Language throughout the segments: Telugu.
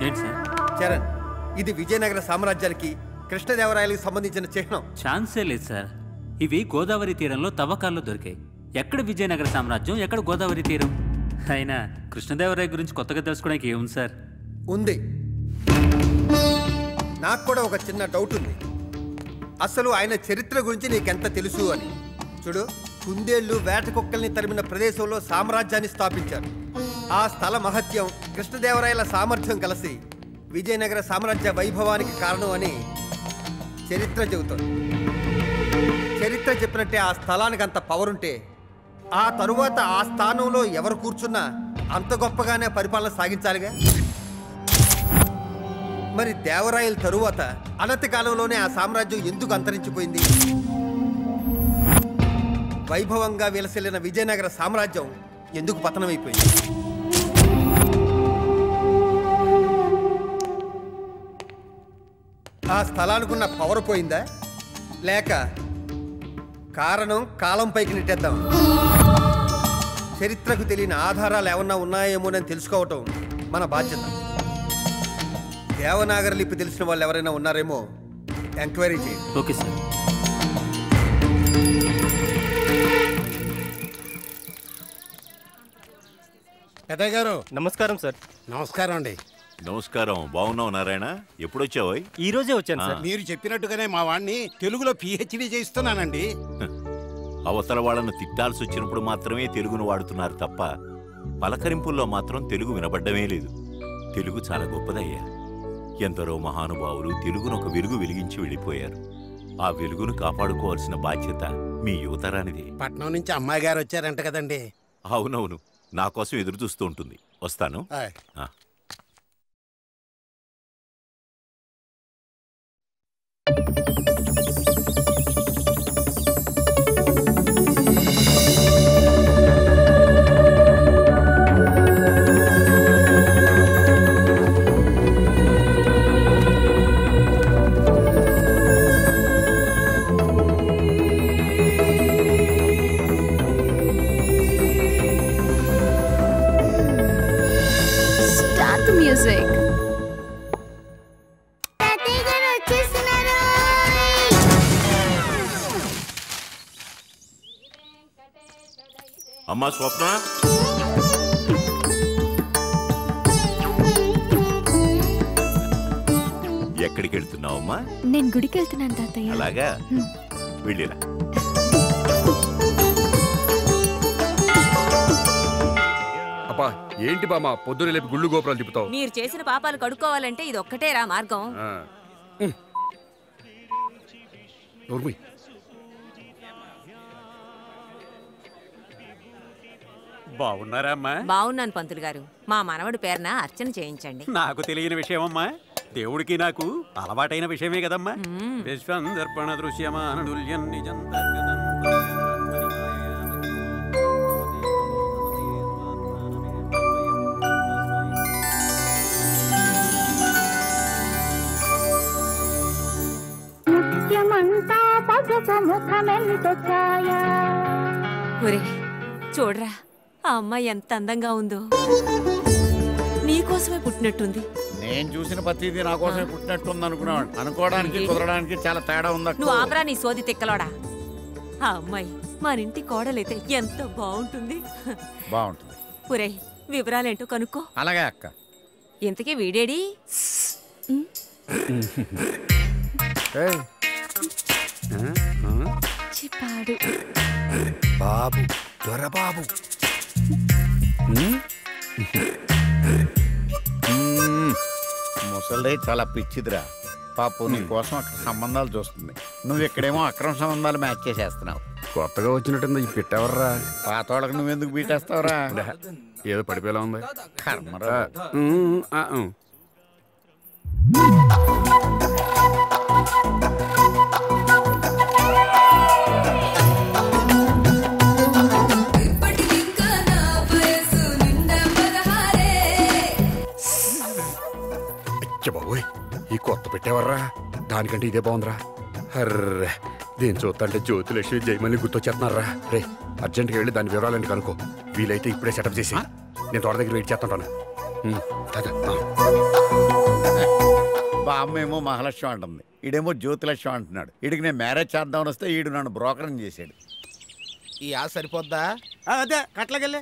అదేంటి సార్ చరణ్ ఇది విజయనగర సామ్రాజ్యానికి కృష్ణదేవరాయలకు సంబంధించిన చిహ్నం ఛాన్సే లేదు సార్ ఇవి గోదావరి తీరంలో తవ్వకాల్లో దొరికాయి ఎక్కడ విజయనగర సామ్రాజ్యం ఎక్కడ గోదావరి తీరం అయినా కృష్ణదేవరాయ గురించి కొత్తగా తెలుసుకోవడానికి ఏముంది సార్ ఉంది నాకు కూడా ఒక చిన్న డౌట్ ఉంది అసలు ఆయన చరిత్ర గురించి నీకెంత తెలుసు అని చూడు కుందేళ్లు వేట కుక్కల్ని తరిమిన ప్రదేశంలో సామ్రాజ్యాన్ని స్థాపించారు ఆ స్థల మహత్యం కృష్ణదేవరాయల సామర్థ్యం కలిసి విజయనగర సామ్రాజ్య వైభవానికి కారణం అని చరిత్ర చెబుతోంది చరిత్ర చెప్పినట్టే ఆ స్థలానికి అంత పవర్ ఉంటే ఆ తరువాత ఆ స్థానంలో ఎవరు కూర్చున్నా అంత గొప్పగానే పరిపాలన సాగించాలిగా మరి దేవరాయల తరువాత అనతి కాలంలోనే ఆ సామ్రాజ్యం ఎందుకు అంతరించిపోయింది వైభవంగా విలసిల్లిన విజయనగర సామ్రాజ్యం ఎందుకు పతనమైపోయింది ఆ స్థలానికున్న పవర్ పోయిందా లేక కారణం కాలం పైకి నెట్టేద్దాం చరిత్రకు తెలియని ఆధారాలు ఏమన్నా ఉన్నాయేమోనని తెలుసుకోవటం మన బాధ్యత దేవనాగరి లిపి తెలిసిన వాళ్ళు ఎవరైనా ఉన్నారేమో ఎంక్వైరీ చేయండి ఓకే సార్ పెద్దయ్య గారు నమస్కారం సార్ నమస్కారం అండి నమస్కారం బాగున్నావు నారాయణ ఎప్పుడొచ్చావు ఈ రోజే వచ్చాను సార్ మీరు చెప్పినట్టుగానే మా వాడిని తెలుగులో పిహెచ్డి చేయిస్తున్నానండి అవతల వాళ్ళను తిట్టాల్సి వచ్చినప్పుడు మాత్రమే తెలుగును వాడుతున్నారు తప్ప పలకరింపుల్లో మాత్రం తెలుగు వినబడ్డమే లేదు తెలుగు చాలా గొప్పదయ్యా ఎందరో మహానుభావులు తెలుగును ఒక వెలుగు వెలిగించి వెళ్ళిపోయారు ఆ వెలుగును కాపాడుకోవాల్సిన బాధ్యత మీ యువతరానిదే పట్నం నుంచి అమ్మాయి గారు వచ్చారంట కదండి అవునవును నా కోసం ఎదురు చూస్తూ ఉంటుంది వస్తాను ఆయ్. ఆ. Start the music. అమ్మా స్వప్న ఎక్కడికి వెళ్తున్నావమ్మా నేను గుడికి వెళ్తున్నాను తాతయ్య అలాగా వెళ్ళిరా అబ్బా ఏంటి బామ్మ పొద్దున లేపి గుళ్ళు గోపురాలు తిప్పుతావు మీరు చేసిన పాపాలు కడుక్కోవాలంటే ఇది ఒక్కటేరా మార్గం ఆ. ఉమ్. నోర్మి. బాగున్నారా అమ్మా బాగున్నాను పంతులు గారు మా మనవడి పేరున అర్చన చేయించండి నాకు తెలియని విషయమమ్మా దేవుడికి నాకు అలవాటైన విషయమే కదమ్మా విశ్వం దర్పణ దృశ్యమానుల్యం నిజం తర్గతం నిత్యమంతా పగపు ముఖమెంత ఛాయ ఒరే చూడరా ఆ అమ్మాయి ఎంత అందంగా ఉందో నీకోసమే పుట్టినట్టుంది నేను చూసిన ప్రతిదీ నా కోసమే పుట్టినట్టుంది అనుకున్నాను అనుకోవడానికి కుదరడానికి చాలా తేడా ఉంది నువ్వు ఆపరా నీ సోది తిక్కలోడా ఆ అమ్మాయి మనింటి కోడలైతే ఎంత బాగుంటుంది బాగుంటుంది ఒరే వివరాలేంటో కనుక్కో అలాగే అక్క ఇంతకీ వీడేడి చిప్పాడు బాబు దొరబాబు ముసలి చాలా పిచ్చిదిరా పాపు నీ కోసం అక్కడ సంబంధాలు చూస్తుంది నువ్వు ఇక్కడేమో అక్రమ సంబంధాలు మ్యాచ్ చేసేస్తున్నావు కొత్తగా వచ్చినట్టుంది ఈ పెట్టెవర్రా పాత వాళ్ళకి నువ్వెందుకు బీటేస్తావురా ఏదో పడిపోయేలా ఉంది కర్మరా ఆ, ఉమ్, ఆ, ఉమ్. అచ్చ బాబోయ్ ఈ కొత్త పెట్టేవర్రా దానికంటే ఇదే బాగుందిరా అర్రే దీన్ని చూస్తుంటే జ్యోతిలక్ష్మి జయమల్ని గుర్తొచ్చేస్తున్నారా రే అర్జెంట్గా వెళ్ళి దాని వివరాలని కనుకో వీలైతే ఇప్పుడే సెటప్ చేసి నేను తోట దగ్గర వెయిట్ చేస్తుంటాను ఉమ్, తాత, ఆ. బామ్మ ఏమో మహాలక్ష్మి అంటుంది ఈడేమో జ్యోతిలక్ష్మి అంటున్నాడు ఈడికి నేను మ్యారేజ్ చేద్దామని వస్తే ఈడు నన్ను బ్రోకరం చేశాడు ఈ ఆశ సరిపోద్దా ఆ, అదే కట్లకెళ్ళే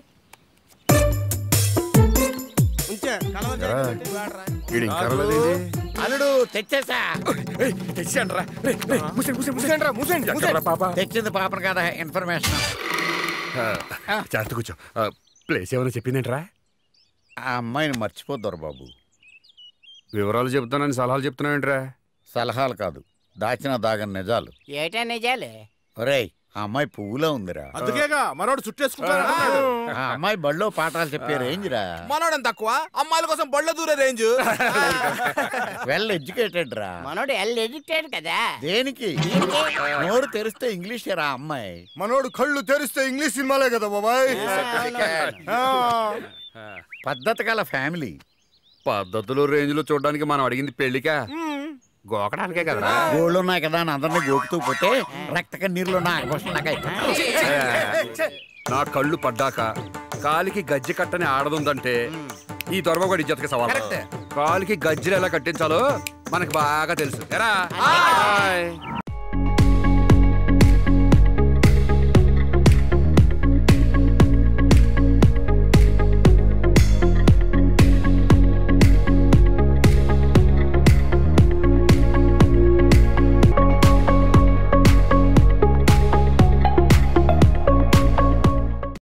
ఉంచే కలవ ఎరా, ఈడు ఇంకా రాలేదేంటి? అల్లుడు తెచ్చేసా ఏయ్, తెచ్చానురా. రేయ్, రేయ్, మూసేయండి, మూసేయండి, మూసేయండి రా, మూసేయండి. ఎక్కడ్రా పాప తెచ్చింది పాపను కదా ఇన్ఫర్మేషన్ ఆ, జాగ్రత్త కూర్చో ఆ, ప్లేస్ ఏమైనా చెప్పిందేంట్రా ఆ అమ్మాయిని మర్చిపోద్దారు బాబు వివరాలు చెప్తానని సలహాలు చెప్తున్నావేంట్రా సలహాలు కాదు దాచిన దాగని నిజాలు ఏటా నిజాలే ఒరేయ్ ఆ అమ్మాయి పువ్వులో ఉందిరా అందుకేగా మనోడు చుట్టేసుకుంటాడు ఆ అమ్మాయి బడిలో పాఠాలు చెప్పే రేంజ్ రా మనోడం తక్కువ అమ్మాయిల కోసం బళ్ళ దూరే రేంజ్ వెల్ ఎడ్యుకేటెడ్ రా మనోడు ఎల్ ఎడిక్టెడ్ కదా దేనికి నోరు తెరిస్తే ఇంగ్లీష్ రా అమ్మాయి మనోడు కళ్ళు తెరిస్తే ఇంగ్లీష్ సినిమాలే కదా బాబాయ్ పద్ధతి గల ఫ్యామిలీ పద్ధతులు రేంజ్లో చూడడానికి మనం అడిగింది పెళ్లికా గోకడానికే కదరా గోళ్ళు ఉన్నాయి కదా అని అందరినీ గోకుతూ పోతే రక్త కన్నీరులో నా ఆకర్షణ నాకు అయిపోతుంది. నా కళ్ళు పడ్డాక కాలికి గజ్జి కట్టని ఆడదుందంటే ఈ దొరమగడి ఇజ్జతకి సవాల్ కాలికి గజ్జలు ఎలా కట్టించాలో మనకు బాగా తెలుసు ఎరా